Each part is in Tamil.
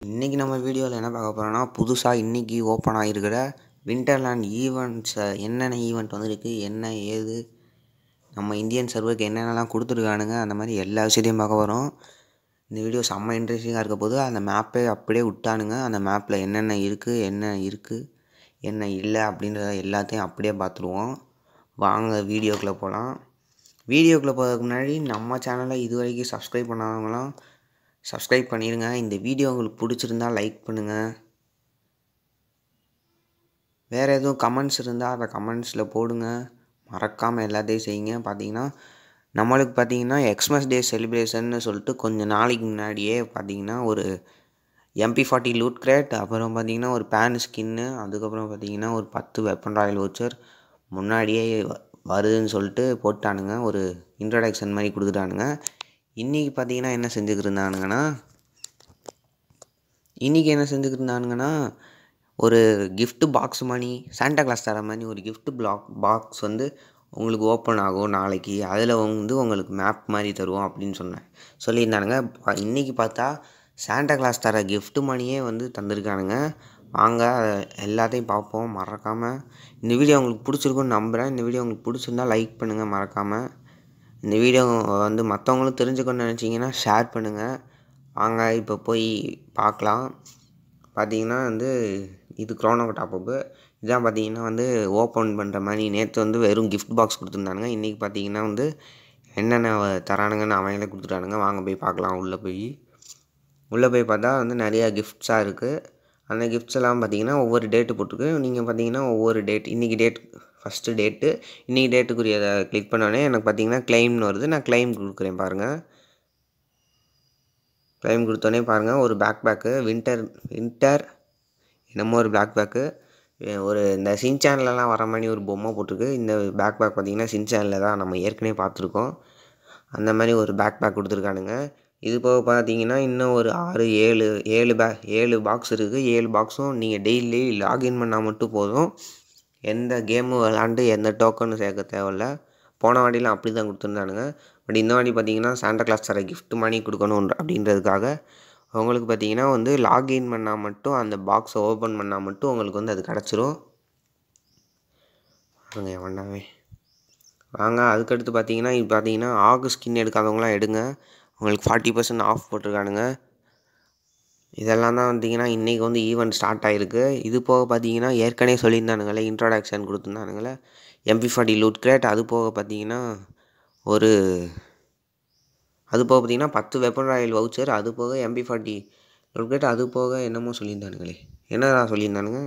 இன்றைக்கி நம்ம வீடியோவில் என்ன பார்க்க போகிறோம்னா புதுசாக இன்றைக்கி ஓப்பன் ஆகிருக்கிற விண்டர்லேண்ட் ஈவெண்ட்ஸை என்னென்ன ஈவெண்ட் வந்திருக்கு என்ன ஏது நம்ம இந்தியன் சர்வருக்கு என்னென்னலாம் கொடுத்துருக்கானுங்க அந்த மாதிரி எல்லா விஷயத்தையும் பார்க்க போகிறோம் இந்த வீடியோ செம்ம இன்ட்ரெஸ்டிங்காக இருக்க போது அந்த மேப்பே அப்படியே விட்டானுங்க அந்த மேப்பில் என்னென்ன இருக்குது என்ன இருக்குது என்ன இல்லை அப்படின்றத எல்லாத்தையும் அப்படியே பார்த்துருவோம் வாங்க வீடியோக்குள்ளே போகலாம் வீடியோக்குள்ளே போகிறதுக்கு முன்னாடி நம்ம சேனலை இது வரைக்கும் சப்ஸ்கிரைப் பண்ணாதவங்களாம் சப்ஸ்கிரைப் பண்ணிடுங்க இந்த வீடியோ உங்களுக்கு பிடிச்சிருந்தா லைக் பண்ணுங்கள் வேறு எதுவும் கமெண்ட்ஸ் இருந்தால் அதை கமெண்ட்ஸில் போடுங்க மறக்காமல் எல்லாத்தையும் செய்யுங்க பார்த்தீங்கன்னா நம்மளுக்கு பார்த்தீங்கன்னா எக்ஸ்மஸ் டே செலிப்ரேஷன்னு சொல்லிட்டு கொஞ்சம் நாளைக்கு முன்னாடியே பார்த்தீங்கன்னா ஒரு எம்பி ஃபார்ட்டி லூட் கிரேட் அப்புறம் பார்த்தீங்கன்னா ஒரு பேன் ஸ்கின்னு அதுக்கப்புறம் பார்த்தீங்கன்னா ஒரு பத்து வெப்பன் ராயல் வச்சர் முன்னாடியே வ- வருதுன்னு சொல்லிட்டு போட்டானுங்க ஒரு இன்ட்ரடக்ஷன் மாதிரி கொடுத்துட்டானுங்க இன்றைக்கி பார்த்தீங்கன்னா என்ன செஞ்சுக்கிட்டு இருந்தானுங்கன்னா இன்றைக்கி என்ன செஞ்சுக்கிட்டு இருந்தானுங்கன்னா ஒரு gift பாக்ஸ் மணி சாண்டா கிளாஸ் தர மாதிரி ஒரு gift பிளாக் பாக்ஸ் வந்து உங்களுக்கு ஓப்பன் ஆகும் நாளைக்கு அதில் வந்து உங்களுக்கு மேப் மாதிரி தருவோம் அப்படின்னு சொன்னேன் சொல்லியிருந்தானுங்க ப- இன்னைக்கு பார்த்தா சாண்டா கிளாஸ் தர gift மணியே வந்து தந்திருக்கானுங்க வாங்க அதை எல்லாத்தையும் பார்ப்போம் மறக்காமல் இந்த வீடியோ உங்களுக்கு பிடிச்சிருக்குன்னு நம்புகிறேன் இந்த வீடியோ உங்களுக்கு பிடிச்சிருந்தா லைக் பண்ணுங்கள் மறக்காமல் இந்த வீடியோ வந்து மற்றவங்களும் தெரிஞ்சுக்கணும்னு நினச்சிங்கன்னா ஷேர் பண்ணுங்கள் வாங்க இப்போ போய் பார்க்கலாம் பார்த்தீங்கன்னா வந்து இது க்ரோனோ டாப்பப்பு இதான் பார்த்தீங்கன்னா வந்து ஓப்பன் பண்ணுற மாதிரி நேற்று வந்து வெறும் gift பாக்ஸ் கொடுத்துருந்தானுங்க இன்றைக்கி பார்த்தீங்கன்னா வந்து என்னென்ன வ- தரானுங்கன்னு அவங்களே கொடுத்துட்டானுங்க வாங்க போய் பார்க்கலாம் உள்ளே போய் உள்ளே போய் பார்த்தா வந்து நிறையா கிஃப்ட்ஸாக இருக்குது அந்த கிஃப்ட்ஸ் எல்லாம் பார்த்தீங்கன்னா ஒவ்வொரு டேட்டு போட்டிருக்கு நீங்கள் பார்த்தீங்கன்னா ஒவ்வொரு டேட் இன்றைக்கி டேட் ஃபஸ்ட்டு டேட்டு இன்றைக்கி டேட்டுக்குரியதை கிளிக் பண்ணோடனே எனக்கு பார்த்தீங்கன்னா claimனு வருது நான் claim கொடுக்குறேன் பாருங்கள் claim கொடுத்தோன்னே பாருங்கள் ஒரு பேக் பேக்கு வின்டர் வின்டர் என்னமோ ஒரு பேக் பேக்கு ஒரு இந்த சின்சான்லலாம் வர மாதிரி ஒரு பொம்மை போட்டிருக்கு இந்த பேக் பேக் பார்த்தீங்கன்னா சின்சானில் தான் நம்ம ஏற்கனவே பார்த்துருக்கோம் அந்த மாதிரி ஒரு பேக் பேக் கொடுத்துருக்கானுங்க இது போக பார்த்தீங்கன்னா இன்னும் ஒரு ஆறு ஏழு ஏழு பே ஏழு பாக்ஸ் இருக்குது ஏழு பாக்ஸும் நீங்கள் டெய்லி லாகின் பண்ணால் மட்டும் போதும் எந்த கேமு விளாண்டு எந்த டோக்கனும் சேர்க்க தேவையில்ல போன வாட்டிலாம் அப்படி தான் கொடுத்துருந்தானுங்க பட் இந்த வாட்டி பார்த்தீங்கன்னா சாண்டா கிளாஸ் தர gift மணி கொடுக்கணும் அப்படின்றதுக்காக உங்களுக்கு பார்த்தீங்கன்னா வந்து லாகின் பண்ணால் மட்டும் அந்த பாக்ஸை ஓப்பன் பண்ணால் மட்டும் உங்களுக்கு வந்து அது கிடச்சிரும் பாருங்க எவனாவே வாங்க அதுக்கடுத்து பார்த்தீங்கன்னா இது பார்த்தீங்கன்னா ஆகு ஸ்கின் எடுக்காதவங்களாம் எடுங்க உங்களுக்கு ஃபார்ட்டி பர்சன்ட் ஆஃப் போட்டிருக்கானுங்க இதெல்லாம் தான் பார்த்தீங்கன்னா இன்றைக்கி வந்து ஈவெண்ட் ஸ்டார்ட் ஆகிருக்கு இது போக பார்த்தீங்கன்னா ஏற்கனவே சொல்லியிருந்தானுங்களே இன்ட்ரோடக்ஷன் கொடுத்துருந்தானுங்களே எம்பி ஃபார்ட்டி லூட் கிரேட் அது போக பார்த்தீங்கன்னா ஒரு அது போக பார்த்தீங்கன்னா பத்து வெப்பன் ராயல் வவுச்சர் அது போக எம்பி ஃபார்ட்டி லூட் கிரேட் அது போக என்னமோ சொல்லியிருந்தானுங்களே என்னடா சொல்லியிருந்தானுங்க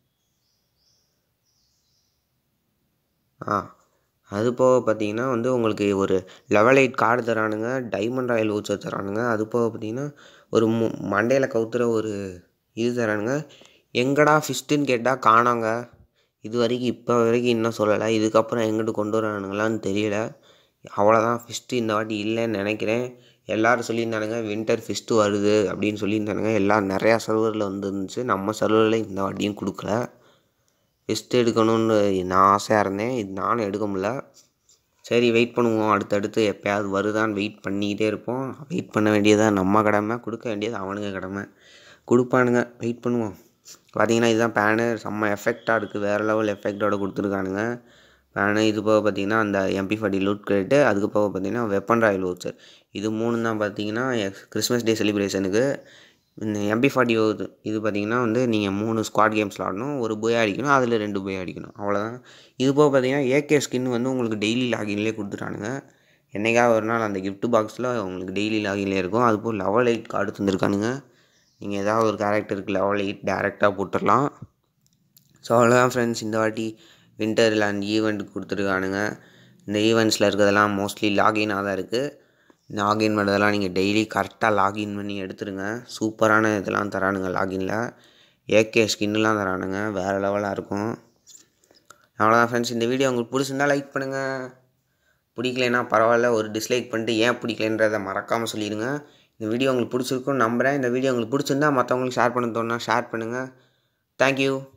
ஆ அது போக பார்த்தீங்கன்னா வந்து உங்களுக்கு ஒரு லெவல் எயிட் கார்டு தரானுங்க டைமண்ட் ராயல் வவுச்சர் தரானுங்க அது போக பார்த்தீங்கன்னா ஒரு மு மண்டையில் கவுத்துற ஒரு இது தரானுங்க எங்கடா ஃபிஸ்ட்டுன்னு கேட்டால் காணாங்க இது வரைக்கும் இப்போ வரைக்கும் இன்னும் சொல்லலை இதுக்கப்புறம் எங்கிட்டு கொண்டு வரானுங்களான்னு தெரியல அவ்வளோதான் ஃபிஸ்ட்டு இந்த வாட்டி இல்லைன்னு நினைக்கிறேன் எல்லாரும் சொல்லியிருந்தானுங்க வின்டர் ஃபிஸ்ட்டு வருது அப்படின்னு சொல்லியிருந்தானுங்க எல்லாம் நிறையா சர்வரில் வந்துருந்துச்சு நம்ம சர்வரில் இந்த வாட்டியும் கொடுக்கல ஃபிஸ்ட் எடுக்கணும்னு நான் ஆசையாக இருந்தேன் இது நானும் எடுக்க முடியல சரி வெயிட் பண்ணுவோம் அடுத்தடுத்து எப்போயாவது வருதான்னு வெயிட் பண்ணிக்கிட்டே இருப்போம் வெயிட் பண்ண வேண்டியதான் நம்ம கடமை கொடுக்க வேண்டியது அவனுங்க கடமை கொடுப்பானுங்க வெயிட் பண்ணுவோம் பார்த்தீங்கன்னா இதுதான் பேனு செம்ம எஃபெக்டாக இருக்குது வேறு லெவல் எஃபெக்டோட கொடுத்துருக்கானுங்க பேனு இது போக பார்த்தீங்கன்னா அந்த எம்பி ஃபார்ட்டி லூட் கிரேட்டு அதுக்கு போக பார்த்தீங்கன்னா வெப்பன் ராயல் வவுச்சர் இது மூணு தான் பார்த்தீங்கன்னா கிறிஸ்மஸ் டே செலிப்ரேஷனுக்கு இந்த எம்பி ஃபார்ட்டி இது பார்த்தீங்கன்னா வந்து நீங்கள் மூணு ஸ்குவாட் கேம்ஸ் விளாடணும் ஒரு போய் அடிக்கணும் அதில் ரெண்டு போய் அடிக்கணும் அவ்வளோதான் இது போக பார்த்தீங்கன்னா ஏகே ஸ்கின் வந்து உங்களுக்கு டெய்லி லாகின்லேயே கொடுத்துட்டானுங்க என்னைக்காவது ஒரு நாள் அந்த gift பாக்ஸில் உங்களுக்கு டெய்லி லாகின்லேயே இருக்கும் அது போல் லெவல் எயிட் கார்டு தந்திருக்கானுங்க நீங்கள் ஏதாவது ஒரு கேரக்டருக்கு லெவல் எயிட் டேரெக்டாக போட்டுடலாம் ஸோ அவ்வளோதான் ஃப்ரெண்ட்ஸ் இந்த வாட்டி வின்டர் லேண்ட் ஈவெண்ட் கொடுத்துருக்கானுங்க இந்த ஈவெண்ட்ஸில் இருக்கிறதெல்லாம் மோஸ்ட்லி லாகினாக தான் இருக்குது லாகின் பண்ணுறதெல்லாம் நீங்கள் டெய்லி கரெக்டாக லாகின் பண்ணி எடுத்துருங்க சூப்பரான இதெல்லாம் தரானுங்க லாகினில் ஏகே ஸ்கின்னுலாம் தரானுங்க வேறு லெவலாக இருக்கும் அவ்வளோதான் ஃப்ரெண்ட்ஸ் இந்த வீடியோ உங்களுக்கு பிடிச்சிருந்தா லைக் பண்ணுங்கள் பிடிக்கலைன்னா பரவாயில்ல ஒரு டிஸ்லைக் பண்ணிட்டு ஏன் பிடிக்கலன்றதை மறக்காமல் சொல்லிடுங்க இந்த வீடியோ உங்களுக்கு பிடிச்சிருக்குன்னு நம்புகிறேன் இந்த வீடியோ உங்களுக்கு பிடிச்சிருந்தா மற்றவங்களுக்கு ஷேர் பண்ண தோணுனா ஷேர் பண்ணுங்கள் தேங்க்யூ